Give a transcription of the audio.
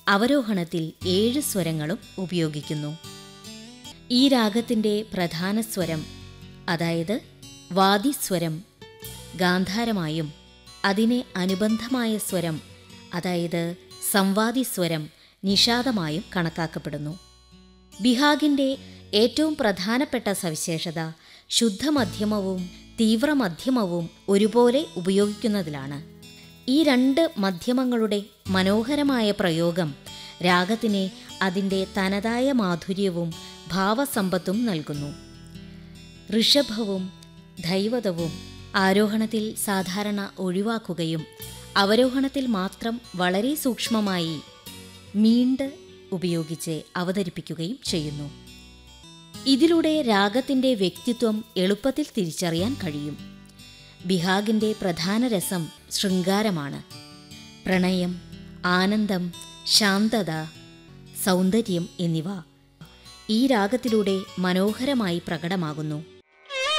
അവരോഹണത്തിൽ ഏഴ് സ്വരങ്ങളും ഉപയോഗിക്കുന്നു ഈ രാഗത്തിൻ്റെ പ്രധാന സ്വരം അതായത് വാദിസ്വരം ഗാന്ധാരമായും അതിനെ അനുബന്ധമായ സ്വരം അതായത് സംവാദിസ്വരം നിഷാദമായും കണക്കാക്കപ്പെടുന്നു ബിഹാഗിൻ്റെ ഏറ്റവും പ്രധാനപ്പെട്ട സവിശേഷത ശുദ്ധമധ്യമവും തീവ്രമധ്യമവും ഒരുപോലെ ഉപയോഗിക്കുന്നതിലാണ് ഈ രണ്ട് മധ്യമങ്ങളുടെ മനോഹരമായ പ്രയോഗം രാഗത്തിനെ അതിൻ്റെ തനതായ മാധുര്യവും ഭാവസമ്പത്തും നൽകുന്നു ഋഷഭവും ദൈവതവും ആരോഹണത്തിൽ സാധാരണ ഒഴിവാക്കുകയും അവരോഹണത്തിൽ മാത്രം വളരെ സൂക്ഷ്മമായി മീണ്ട് ഉപയോഗിച്ച് അവതരിപ്പിക്കുകയും ചെയ്യുന്നു ഇതിലൂടെ രാഗത്തിൻ്റെ വ്യക്തിത്വം എളുപ്പത്തിൽ തിരിച്ചറിയാൻ കഴിയും ബിഹാഗിൻ്റെ പ്രധാന രസം ശൃംഗാരമാണ് പ്രണയം ആനന്ദം ശാന്തത സൗന്ദര്യം എന്നിവ ഈ രാഗത്തിലൂടെ മനോഹരമായി പ്രകടമാകുന്നു